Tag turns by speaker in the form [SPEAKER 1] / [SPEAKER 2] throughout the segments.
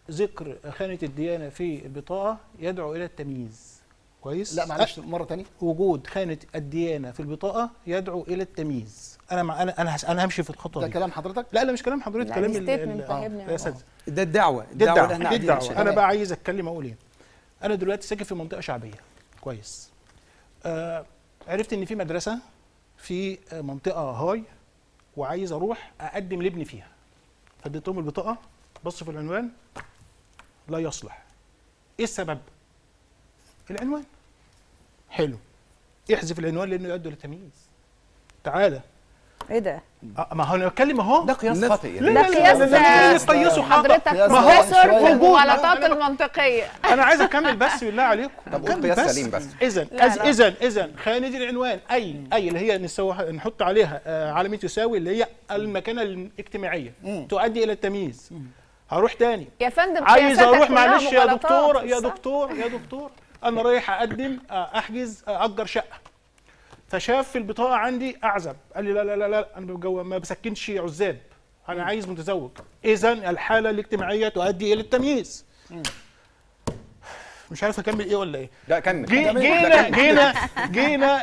[SPEAKER 1] ذكر خانه الديانه في البطاقه يدعو الى التمييز كويس
[SPEAKER 2] لا معلش مره ثانيه
[SPEAKER 1] وجود خانه الديانه في البطاقه يدعو الى التمييز انا مع انا انا, هس- أنا همشي في الخطوه
[SPEAKER 2] ده
[SPEAKER 1] دي
[SPEAKER 2] كلام حضرتك
[SPEAKER 1] لا لا مش كلام حضرتك
[SPEAKER 3] لا،
[SPEAKER 1] كلام
[SPEAKER 3] دي
[SPEAKER 1] ال-
[SPEAKER 3] statement
[SPEAKER 1] ال-
[SPEAKER 3] فاهمني.
[SPEAKER 1] يا أستاذ.
[SPEAKER 4] ده الدعوه
[SPEAKER 1] دي الدعوه
[SPEAKER 4] اللي احنا
[SPEAKER 1] دي
[SPEAKER 4] قاعدين
[SPEAKER 1] الدعوه
[SPEAKER 4] نشتغل.
[SPEAKER 1] انا بقى عايز اتكلم اقول ايه انا دلوقتي ساكن في منطقه شعبيه كويس آه عرفت ان في مدرسه في آه، منطقه هاي وعايز اروح اقدم لابني فيها فاديتهم البطاقه بصوا في العنوان لا يصلح ايه السبب العنوان حلو احذف العنوان لانه يؤدي للتمييز تعالى
[SPEAKER 3] ايه ده؟
[SPEAKER 1] آه، ما هو انا بتكلم اهو
[SPEAKER 5] ده قياس
[SPEAKER 4] الناس-
[SPEAKER 5] خاطئ
[SPEAKER 1] لا،
[SPEAKER 5] يعني
[SPEAKER 1] لا،
[SPEAKER 3] ده
[SPEAKER 1] لا،
[SPEAKER 3] قياس
[SPEAKER 1] لا، لا، لا، قيسوا خطأ.
[SPEAKER 3] حضرتك
[SPEAKER 2] قياس
[SPEAKER 1] ما هو
[SPEAKER 3] بروفيسور في
[SPEAKER 2] شوية.
[SPEAKER 3] المغالطات المنطقيه
[SPEAKER 1] انا عايز اكمل بس بالله عليكم
[SPEAKER 5] طب قول
[SPEAKER 1] أكمل
[SPEAKER 5] قياس سليم بس.
[SPEAKER 1] اذا
[SPEAKER 3] لا، لا.
[SPEAKER 1] اذا اذا خانه العنوان اي اي اللي هي نسوي نحط عليها آه، علامه يساوي اللي هي المكانه الاجتماعيه تؤدي الى التمييز هروح تاني
[SPEAKER 3] يا فندم
[SPEAKER 1] عايز
[SPEAKER 3] قياساتك
[SPEAKER 1] اروح
[SPEAKER 3] كلها
[SPEAKER 1] معلش يا
[SPEAKER 3] مغالطات،
[SPEAKER 1] دكتور يا
[SPEAKER 3] صح؟
[SPEAKER 1] دكتور يا دكتور انا رايح اقدم آه، احجز آه، اجر شقه فشاف في البطاقه عندي اعزب قال لي لا لا لا لا انا بجو ما بسكنش عزاب انا عايز متزوج اذا الحاله الاجتماعيه تؤدي الى التمييز مش عارف اكمل ايه ولا ايه
[SPEAKER 5] لا كمل
[SPEAKER 1] جي-
[SPEAKER 5] كمل.
[SPEAKER 1] جينا جينا جينا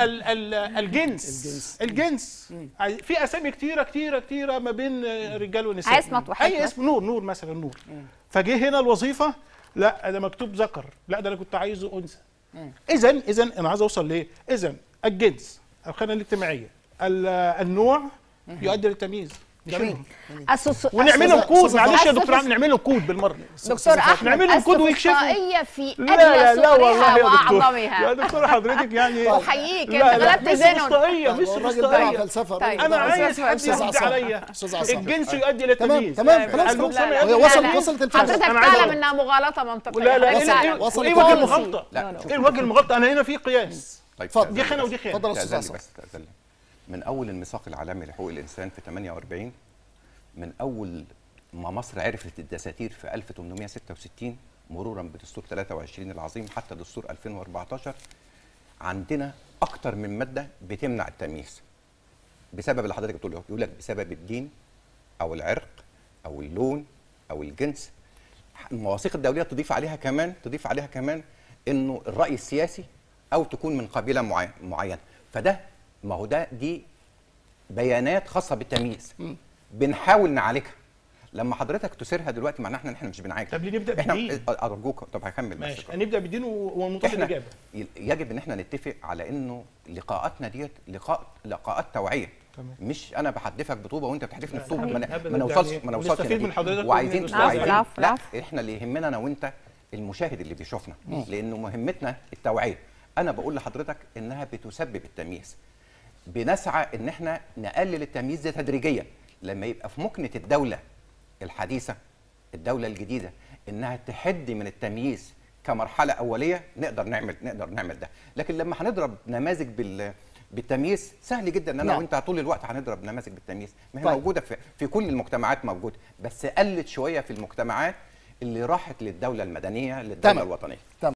[SPEAKER 1] للجنس الجنس عايز- في اسامي كتيره كتيره كتيره ما بين رجال ونساء
[SPEAKER 3] عايز مطوحات
[SPEAKER 1] اي
[SPEAKER 3] مثلا.
[SPEAKER 1] اسم نور نور مثلا نور فجه هنا الوظيفه لا ده مكتوب ذكر لا ده انا كنت عايزه انثى اذا اذا انا عايز اوصل لايه اذا الجنس الخانه الاجتماعيه ال- النوع يؤدي للتمييز
[SPEAKER 2] جميل
[SPEAKER 3] أسوس...
[SPEAKER 1] ونعملهم
[SPEAKER 2] أستاذ-
[SPEAKER 1] كود
[SPEAKER 2] أستاذ
[SPEAKER 1] معلش يا
[SPEAKER 3] أسوس-
[SPEAKER 1] دكتور عم نعملهم كود بالمره
[SPEAKER 3] دكتور احمد
[SPEAKER 1] نعملهم كود ويكشفوا.
[SPEAKER 3] السفسطائية في
[SPEAKER 1] لا لا
[SPEAKER 3] ادنى
[SPEAKER 1] لا والله
[SPEAKER 3] صورها
[SPEAKER 1] يا دكتور يا
[SPEAKER 3] واعظمها
[SPEAKER 1] دكتور حضرتك يعني
[SPEAKER 3] احييك
[SPEAKER 1] لا
[SPEAKER 3] انت
[SPEAKER 1] لا
[SPEAKER 3] غلبت
[SPEAKER 1] مش
[SPEAKER 3] زينون
[SPEAKER 1] سفسطائيه مش
[SPEAKER 2] الراجل بتاع
[SPEAKER 1] سفسطائيه
[SPEAKER 2] فلسفه
[SPEAKER 3] طيب.
[SPEAKER 2] الراجل
[SPEAKER 1] انا
[SPEAKER 2] بتاع
[SPEAKER 1] عايز
[SPEAKER 2] فلسفة.
[SPEAKER 1] حد
[SPEAKER 2] أستاذ
[SPEAKER 1] يرد
[SPEAKER 2] عصام.
[SPEAKER 1] عليا
[SPEAKER 2] أستاذ عصام.
[SPEAKER 1] الجنس يؤدي الى
[SPEAKER 2] تمام
[SPEAKER 1] التمييز
[SPEAKER 2] تمام خلاص
[SPEAKER 1] المجتمع
[SPEAKER 2] خلاص
[SPEAKER 3] لا،
[SPEAKER 2] هي
[SPEAKER 3] لا،
[SPEAKER 2] وصلت
[SPEAKER 3] لا.
[SPEAKER 2] وصلت الفكره
[SPEAKER 3] حضرتك
[SPEAKER 1] أنا عايز
[SPEAKER 3] تعلم
[SPEAKER 1] أقول-
[SPEAKER 3] انها مغالطه منطقيه
[SPEAKER 1] لا لا
[SPEAKER 3] حضرتك
[SPEAKER 1] إيه-
[SPEAKER 3] تعلم.
[SPEAKER 2] وصلت
[SPEAKER 1] ايه وجه
[SPEAKER 2] الفكرة.
[SPEAKER 1] المغالطه
[SPEAKER 5] لا
[SPEAKER 1] ايه الوجه المغالطه انا هنا في قياس
[SPEAKER 5] طيب
[SPEAKER 2] اتفضل.
[SPEAKER 1] دي خانه ودي خانه
[SPEAKER 2] اتفضل يا استاذ
[SPEAKER 5] تأذن لي
[SPEAKER 2] عصام
[SPEAKER 5] بس تأذن لي. من اول الميثاق العالمي لحقوق الانسان في 48 من اول ما مصر عرفت الدساتير في 1866 مرورا بدستور 23 العظيم حتى دستور 2014 عندنا اكتر من ماده بتمنع التمييز بسبب اللي حضرتك بتقوله يقول لك بسبب الدين او العرق او اللون او الجنس المواثيق الدوليه تضيف عليها كمان تضيف عليها كمان انه الراي السياسي او تكون من قبيله معين معينه فده ما هو ده دي بيانات خاصه بالتمييز بنحاول نعالجها لما حضرتك تثيرها دلوقتي معناها احنا احنا مش بنعالج
[SPEAKER 1] طب ليه نبدأ
[SPEAKER 5] احنا
[SPEAKER 1] بالدين؟
[SPEAKER 5] ارجوك طب هكمل بس
[SPEAKER 1] ماشي هنبدا بالدين و- ونطلق
[SPEAKER 5] احنا
[SPEAKER 1] الاجابه
[SPEAKER 5] ي- يجب ان احنا نتفق على انه لقاءاتنا ديت لقاء لقاءات توعيه
[SPEAKER 1] تمام.
[SPEAKER 5] مش انا بحدفك بطوبه وانت بتحدفني بطوبه
[SPEAKER 1] أبداً،
[SPEAKER 5] ما
[SPEAKER 1] أبداً.
[SPEAKER 5] ما نوصلش
[SPEAKER 1] يعني
[SPEAKER 5] ما نوصلش
[SPEAKER 1] ونستفيد
[SPEAKER 5] لدي.
[SPEAKER 1] من حضرتك
[SPEAKER 5] وعايزين
[SPEAKER 1] ومن الأستاذ.
[SPEAKER 5] وعايزين
[SPEAKER 3] العفو،
[SPEAKER 5] لا
[SPEAKER 3] العفو.
[SPEAKER 5] احنا اللي يهمنا انا وانت المشاهد اللي بيشوفنا لانه مهمتنا التوعيه انا بقول لحضرتك انها بتسبب التمييز بنسعى ان احنا نقلل التمييز ده تدريجيا لما يبقى في مكنه الدوله الحديثه الدوله الجديده انها تحد من التمييز كمرحله اوليه نقدر نعمل نقدر نعمل ده لكن لما هنضرب نماذج بال بالتمييز سهل جدا ان انا
[SPEAKER 2] نعم.
[SPEAKER 5] وانت طول الوقت هنضرب نماذج بالتمييز ما هي
[SPEAKER 2] طيب.
[SPEAKER 5] موجوده في, في كل المجتمعات موجوده بس قلت شويه في المجتمعات اللي راحت للدوله المدنيه للدوله
[SPEAKER 2] تمام.
[SPEAKER 5] الوطنيه